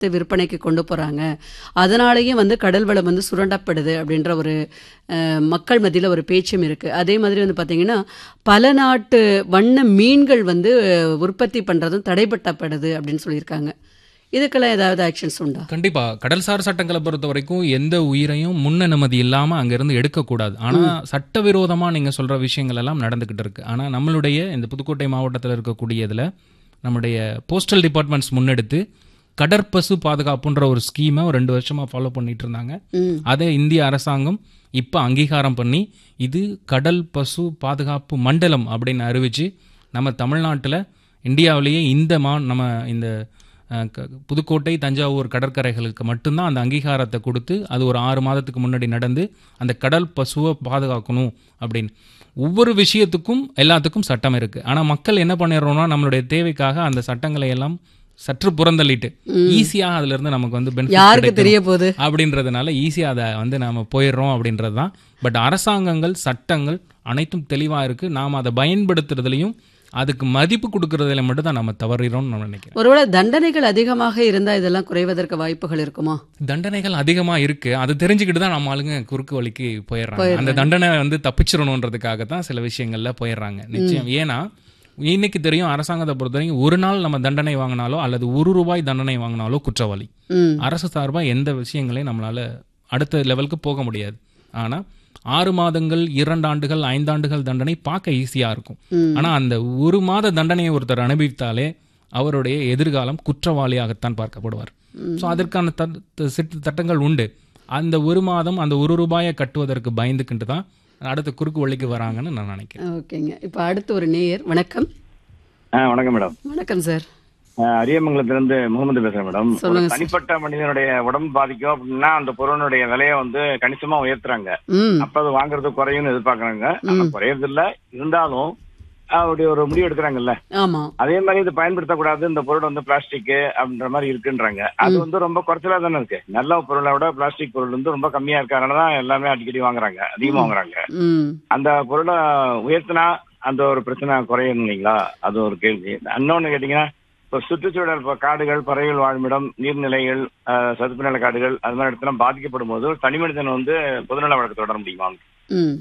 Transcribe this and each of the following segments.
விற்பனைக்கு கொண்டு போகிறாங்க அதனாலேயே வந்து கடல் வளம் வந்து சுரண்டப்படுது அப்படின்ற ஒரு அஹ், மக்கள் மத்தியில் ஒரு பேச்சும் இருக்குது அதே மாதிரி வந்து பார்த்திங்கன்னா பல நாட்டு வண்ண மீன்கள் வந்து அஹ், உற்பத்தி பண்ணுறதும் தடைப்பட்டப்படுது அப்படின்னு சொல்லியிருக்காங்க இதுக்கெல்லாம் ஏதாவது ஆக்ஷன்ஸ் உண்டா கண்டிப்பா கடல்சார் சட்டங்களை பொறுத்த வரைக்கும் எந்த உயிரையும் முன் அனுமதி இல்லாம அங்கிருந்து எடுக்கக்கூடாது ஆனா சட்டவிரோதமா நீங்க சொல்ற விஷயங்கள் எல்லாம் நடந்துகிட்டு இருக்கு ஆனா நம்மளுடைய இந்த புதுக்கோட்டை மாவட்டத்தில் இருக்கக்கூடிய இதுல நம்முடைய போஸ்டல் டிபார்ட்மெண்ட்ஸ் முன்னெடுத்து கடற்பசு பாதுகாப்புன்ற ஒரு ஸ்கீமை ஒரு ரெண்டு வருஷமா ஃபாலோ பண்ணிட்டு இருந்தாங்க ம் அதை இந்திய அரசாங்கம் இப்போ அங்கீகாரம் பண்ணி இது கடல் பசு பாதுகாப்பு மண்டலம் அப்படின்னு அறிவிச்சு நம்ம தமிழ்நாட்டில் இந்தியாவிலேயே இந்த மா நம்ம இந்த அஹ், க- புதுக்கோட்டை தஞ்சாவூர் கடற்கரைகளுக்கு மட்டும்தான் அந்த அங்கீகாரத்தை கொடுத்து அது ஒரு ஆறு மாதத்துக்கு முன்னாடி நடந்து அந்த கடல் பசுவை பாதுகாக்கணும் அப்படின்னு ஒவ்வொரு விஷயத்துக்கும் எல்லாத்துக்கும் சட்டம் இருக்கு ஆனா மக்கள் என்ன பண்ணிடுறோம்னா நம்மளுடைய தேவைக்காக அந்த சட்டங்களை எல்லாம் சற்று புறந்தள்ளிட்டு ஈஸியா அதுல இருந்து நமக்கு வந்து benefit யாருக்கு கிடைக்கணும். தெரிய போகுது அப்படின்றதுனால ஈஸியாக அதை வந்து நாம போயிடுறோம் அப்படின்றது தான் பட் அரசாங்கங்கள் சட்டங்கள் அனைத்தும் தெளிவாக இருக்கு நாம் அதை பயன்படுத்துறதுலையும் அதுக்கு மதிப்பு கொடுக்கறதுல மட்டும் தான் நம்ம தவறிறோம்னு நான் நினைக்கிறேன் ஒருவேளை தண்டனைகள் அதிகமாக இருந்தால் இதெல்லாம் குறைவதற்கு வாய்ப்புகள் இருக்குமா தண்டனைகள் அதிகமா இருக்கு அது தெரிஞ்சுக்கிட்டு தான் நம்ம ஆளுங்க குறுக்கு வழிக்கு போயிடுறாங்க அந்த தண்டனை வந்து தப்பிச்சிடணுன்றதுக்காக தான் சில விஷயங்கள்ல போயிடுறாங்க நிச்சயம் ஏன்னா இன்னைக்கு தெரியும் அரசாங்கத்தை பொறுத்தவரைக்கும் ஒரு நாள் நம்ம தண்டனை வாங்கினாலோ அல்லது ஒரு ரூபாய் தண்டனை வாங்கினாலோ குற்றவாளி ம் அரசு சார்பா எந்த விஷயங்களையும் நம்மளால அடுத்த லெவலுக்கு போக முடியாது ஆனா ஆறு மாதங்கள் இரண்டு ஆண்டுகள் ஐந்தாண்டுகள் தண்டனை பார்க்க ஈஸியா இருக்கும் ஆனா அந்த ஒரு மாத தண்டனையை ஒருத்தர் அனுபவித்தாலே அவருடைய எதிர்காலம் குற்றவாளியாகத்தான் பார்க்கப்படுவார் ஸோ அதற்கான தட்- த- சிட்ட- சட்டங்கள் உண்டு அந்த ஒரு மாதம் அந்த ஒரு ரூபாயை கட்டுவதற்கு பயந்துக்கிட்டு தான் அடுத்த குறுக்கு வழிக்கு வராங்கன்னு நான் நினைக்கிறேன் ஓகேங்க இப்போ அடுத்து ஒரு நேயர் வணக்கம் ஆ வணக்கம் மேடம் வணக்கம் சார் ஆ, அரியமங்கலத்திலிருந்து முகமது பேசுறேன் மேடம் ஒரு சொல்லுங்க சார். தனிப்பட்ட மனிதனுடைய உடம்பு பாதிக்கும் அப்படின்னா அந்த பொருளுடைய விலையை வந்து கணிசமா உயர்த்துறாங்க ம் அப்ப அது வாங்குறது குறையும்னு எதிர்பார்க்கறாங்க ஆனா குறையறது இல்ல இருந்தாலும் அப்படி ஒரு முடிவு எடுக்கிறாங்கல்ல ஆமாம் அதே மாதிரி இது பயன்படுத்தக்கூடாது இந்த பொருள் வந்து பிளாஸ்டிக் அப்படின்ற மாதிரி இருக்குன்றாங்க அது வந்து ரொம்ப குறைச்சலா தானே இருக்கு நல்ல பொருளை விட பிளாஸ்டிக் பொருள் வந்து ரொம்ப கம்மியா இருக்கறனால தான் எல்லாமே அடிக்கடி வாங்குறாங்க அதிகமா வாங்குறாங்க ம் அந்த பொருளை உயர்த்தினா அந்த ஒரு பிரச்சனை குறையும் இல்லைங்களா அது ஒரு கேள்வி இன்னொன்னு கேட்டீங்கன்னா இப்போ சுற்றுச்சூழல் இப்போ காடுகள் பறவைகள் வாழுமிடம் நீர்நிலைகள் அஹ், சதுப்பு நில காடுகள் அது மாதிரி இடத்துல பாதிக்கப்படும் போது ஒரு தனி மனிதன் வந்து பொதுநல வழக்கு தொடர முடியுமா ம்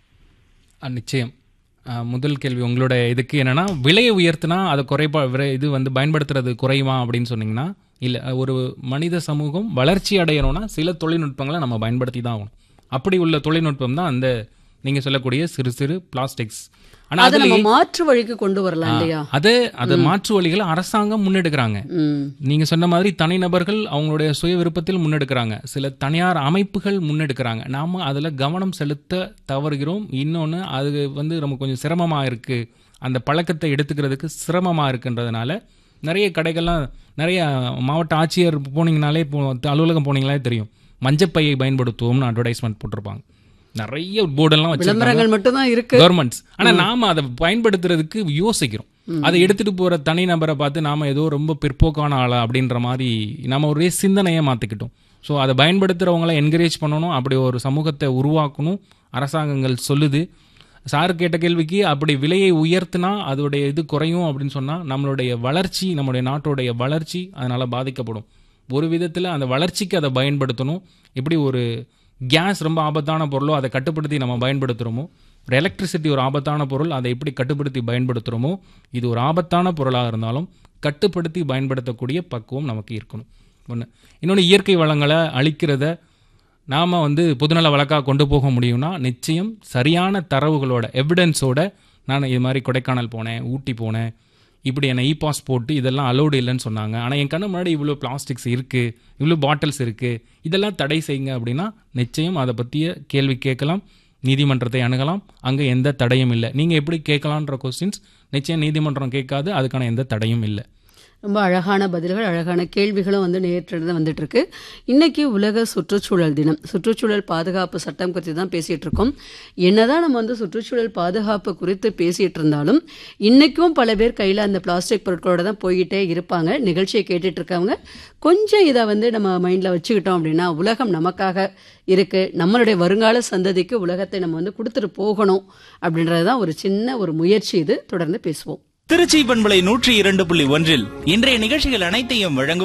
அஹ் நிச்சயம் அஹ் முதல் கேள்வி உங்களோட இதுக்கு என்னன்னா விலையை உயர்த்தினா அதை குறைபா விரை- இது வந்து பயன்படுத்துறது குறையுமா அப்படின்னு சொன்னீங்கன்னா இல்லை ஒரு மனித சமூகம் வளர்ச்சி அடையணும்னா சில தொழில்நுட்பங்களை நம்ம பயன்படுத்தி தான் ஆகணும் அப்படி உள்ள தொழில்நுட்பம் தான் அந்த நீங்க சொல்லக்கூடிய சிறு சிறு பிளாஸ்டிக்ஸ் ஆனா அதை நம்ம அதுல மாற்று வழிக்கு கொண்டு வரலாம் இல்லையா அதை அதை மாற்று வழிகளை அரசாங்கம் முன்னெடுக்கிறாங்க ம் நீங்க சொன்ன மாதிரி தனிநபர்கள் அவங்களுடைய சுய விருப்பத்தில் முன்னெடுக்கிறாங்க சில தனியார் அமைப்புகள் முன்னெடுக்கிறாங்க நாம அதுல கவனம் செலுத்த தவறுகிறோம் இன்னொன்னு அது வந்து நமக்கு கொஞ்சம் சிரமமா இருக்கு அந்த பழக்கத்தை எடுத்துக்கிறதுக்கு சிரமமா இருக்குன்றதுனால நிறைய கடைகள்லாம் நிறைய மாவட்ட ஆட்சியர் போனீங்கனாலே இப்போ அலுவலகம் போனீங்கனாலே தெரியும் மஞ்சப்பையை பயன்படுத்துவோம்னு அட்வர்டைஸ்மெண்ட் போட்டிருப்பாங்க நிறைய போர்டெல்லாம் வச்சிருக்காங்க விளம்பரங்கள் மட்டும்தான் இருக்கு கவர்மெண்ட்ஸ் ஆனா நாம அதை பயன்படுத்துறதுக்கு யோசிக்கிறோம் அதை எடுத்துட்டு போற தனி நபரை பார்த்து நாம ஏதோ ரொம்ப பிற்போக்கான ஆளா அப்படின்ற மாதிரி நாம ஒரே சிந்தனையை மாத்திக்கிட்டோம் ஸோ அதை பயன்படுத்துறவங்கள என்கரேஜ் பண்ணணும் அப்படி ஒரு சமூகத்தை உருவாக்கணும் அரசாங்கங்கள் சொல்லுது சார் கேட்ட கேள்விக்கு அப்படி விலையை உயர்த்தினா அதோடைய இது குறையும் அப்படின்னு சொன்னா நம்மளுடைய வளர்ச்சி நம்மளுடைய நாட்டுடைய வளர்ச்சி அதனால பாதிக்கப்படும் ஒரு விதத்துல அந்த வளர்ச்சிக்கு அதை பயன்படுத்தணும் எப்படி ஒரு கேஸ் ரொம்ப ஆபத்தான பொருளோ அதை கட்டுப்படுத்தி நம்ம பயன்படுத்துகிறோமோ ஒரு எலக்ட்ரிசிட்டி ஒரு ஆபத்தான பொருள் அதை எப்படி கட்டுப்படுத்தி பயன்படுத்துகிறோமோ இது ஒரு ஆபத்தான பொருளாக இருந்தாலும் கட்டுப்படுத்தி பயன்படுத்தக்கூடிய பக்குவம் நமக்கு இருக்கணும் ஒன்று இன்னொன்று இயற்கை வளங்களை அழிக்கிறத நாம் வந்து பொதுநல வழக்காக கொண்டு போக முடியும்னா நிச்சயம் சரியான தரவுகளோட எவிடன்ஸோட நான் இது மாதிரி கொடைக்கானல் போனேன் ஊட்டி போனேன் இப்படி என்னை இ பாஸ் போட்டு இதெல்லாம் அலோடு இல்லைன்னு சொன்னாங்க ஆனால் என் கண்ணு முன்னாடி இவ்வளோ பிளாஸ்டிக்ஸ் இருக்குது இவ்வளோ பாட்டில்ஸ் இருக்குது இதெல்லாம் தடை செய்யுங்க அப்படின்னா நிச்சயம் அதை பற்றிய கேள்வி கேட்கலாம் நீதிமன்றத்தை அணுகலாம் அங்கே எந்த தடையும் இல்லை நீங்கள் எப்படி கேட்கலான்ற கொஸ்டின்ஸ் நிச்சயம் நீதிமன்றம் கேட்காது அதுக்கான எந்த தடையும் இல்லை ரொம்ப அழகான பதில்கள் அழகான கேள்விகளும் வந்து நேற்று வந்துட்டு இருக்கு இன்னைக்கு உலக சுற்றுச்சூழல் தினம் சுற்றுச்சூழல் பாதுகாப்பு சட்டம் குறித்து தான் பேசிட்டு இருக்கோம் என்னதான் நம்ம வந்து சுற்றுச்சூழல் பாதுகாப்பு குறித்து பேசிட்டு இருந்தாலும் இன்னைக்கும் பல பேர் கையில் அந்த பிளாஸ்டிக் பொருட்களோட தான் போய்கிட்டே இருப்பாங்க நிகழ்ச்சியை கேட்டுட்டு இருக்கவங்க கொஞ்சம் இதை வந்து நம்ம மைண்டில் வச்சுக்கிட்டோம் அப்படின்னா உலகம் நமக்காக இருக்கு நம்மளுடைய வருங்கால சந்ததிக்கு உலகத்தை நம்ம வந்து கொடுத்துட்டு போகணும் அப்படின்றது தான் ஒரு சின்ன ஒரு முயற்சி இது தொடர்ந்து பேசுவோம் திருச்சி பண்பலை நூற்றி இரண்டு புள்ளி ஒன்றில் இன்றைய நிகழ்ச்சிகள் அனைத்தையும் வழங்குவோர்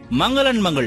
மங்களன் மங்கள்